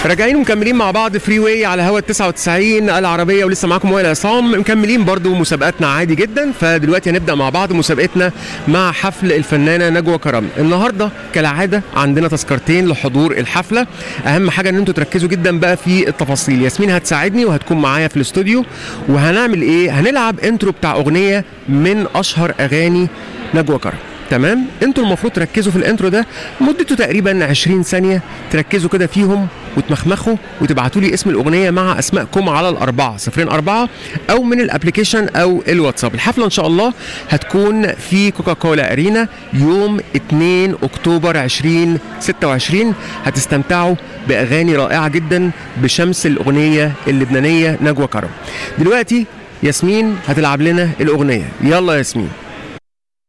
راجعين ومكملين مع بعض فري واي على هوا 99 العربيه ولسه معاكم وائل عصام مكملين برضو مسابقاتنا عادي جدا فدلوقتي هنبدا مع بعض مسابقتنا مع حفل الفنانه نجوى كرم النهارده كالعاده عندنا تذكرتين لحضور الحفله اهم حاجه ان انتوا تركزوا جدا بقى في التفاصيل ياسمين هتساعدني وهتكون معايا في الاستوديو وهنعمل ايه هنلعب انترو بتاع اغنيه من اشهر اغاني نجوى كرم تمام انتوا المفروض تركزوا في الانترو ده مدته تقريبا 20 ثانيه تركزوا كده فيهم وتمخمخوا وتبعتوا لي اسم الاغنيه مع اسمائكم على الاربعه صفرين اربعه او من الابلكيشن او الواتساب الحفله ان شاء الله هتكون في كوكاكولا ارينا يوم 2 اكتوبر 2026 هتستمتعوا باغاني رائعه جدا بشمس الاغنيه اللبنانيه نجوى كرم دلوقتي ياسمين هتلعب لنا الاغنيه يلا ياسمين